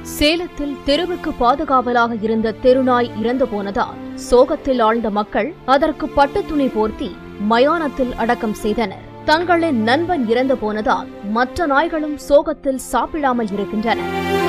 சேலத்தில் தெருவுக்கு பாதுகாவலாக இருந்த தெருநாய் இறந்து போனதால் சோகத்தில் ஆழ்ந்த மக்கள் அதற்கு பட்டு துணி போர்த்தி மயானத்தில் அடக்கம் செய்தனர் தங்களின் நண்பன் இறந்து போனதால் மற்ற நாய்களும் சோகத்தில் சாப்பிடாமல் இருக்கின்றன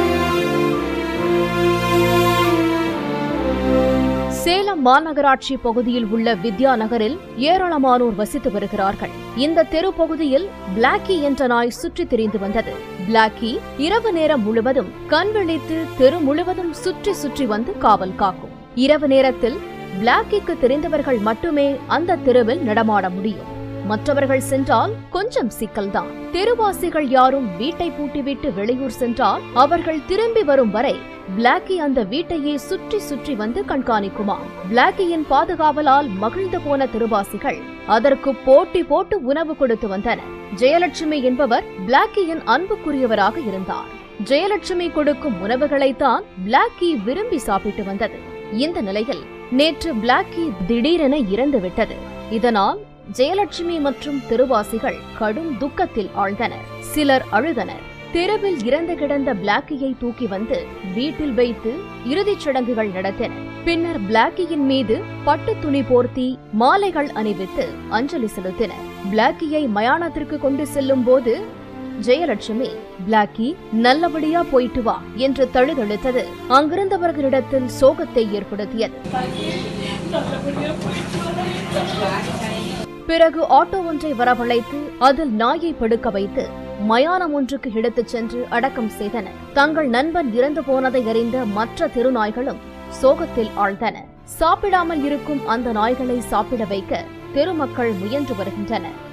சேலம் மாநகராட்சி பகுதியில் உள்ள வித்யா நகரில் ஏராளமானோர் வசித்து வருகிறார்கள் இந்த தெரு பகுதியில் பிளாக்கி என்ற நாய் சுற்றித் திரிந்து வந்தது பிளாக்கி இரவு நேரம் முழுவதும் கண் விழித்து தெரு முழுவதும் சுற்றி சுற்றி வந்து காவல் காக்கும் இரவு நேரத்தில் பிளாக்கிக்கு தெரிந்தவர்கள் மட்டுமே அந்த தெருவில் நடமாட முடியும் மற்றவர்கள் சென்றால் கொஞ்சம் சிக்கல்தான் தெருவாசிகள் யாரும் வீட்டை பூட்டிவிட்டு வெளியூர் சென்றால் அவர்கள் திரும்பி வரும் வரை பிளாக்கி அந்த வீட்டையே சுற்றி சுற்றி வந்து கண்காணிக்குமா பிளாக்கியின் பாதுகாவலால் மகிழ்ந்து போன தெருவாசிகள் அதற்கு போட்டி போட்டு உணவு கொடுத்து வந்தனர் ஜெயலட்சுமி என்பவர் பிளாக்கியின் அன்புக்குரியவராக இருந்தார் ஜெயலட்சுமி கொடுக்கும் உணவுகளைத்தான் பிளாக்கி விரும்பி சாப்பிட்டு வந்தது இந்த நிலையில் நேற்று பிளாக்கி திடீரென இறந்து விட்டது இதனால் ஜெயலட்சுமி மற்றும் தெருவாசிகள் கடும் துக்கத்தில் ஆழ்ந்தனர் சிலர் அழுதனர் தெருவில் இறந்து கிடந்த பிளாக்கியை தூக்கி வந்து வீட்டில் வைத்து இறுதிச் சடங்குகள் நடத்தினர் பின்னர் பிளாக்கியின் மீது பட்டு துணி போர்த்தி மாலைகள் அணிவித்து அஞ்சலி செலுத்தினர் பிளாக்கியை மயானத்திற்கு கொண்டு செல்லும் போது ஜெயலட்சுமி பிளாக்கி நல்லபடியா போயிட்டு வா என்று தழுதழுத்தது அங்கிருந்தவர்களிடத்தில் சோகத்தை ஏற்படுத்தியது பிறகு ஆட்டோ ஒன்றை வரவழைத்து அதில் நாயை படுக்க வைத்து மயானம் ஒன்றுக்கு எடுத்துச் சென்று அடக்கம் செய்தனர் தங்கள் நண்பன் இறந்து போனதை அறிந்த மற்ற தெருநாய்களும் சோகத்தில் ஆழ்ந்தன சாப்பிடாமல் இருக்கும் அந்த நாய்களை சாப்பிட வைக்க தெருமக்கள் முயன்று வருகின்றனர்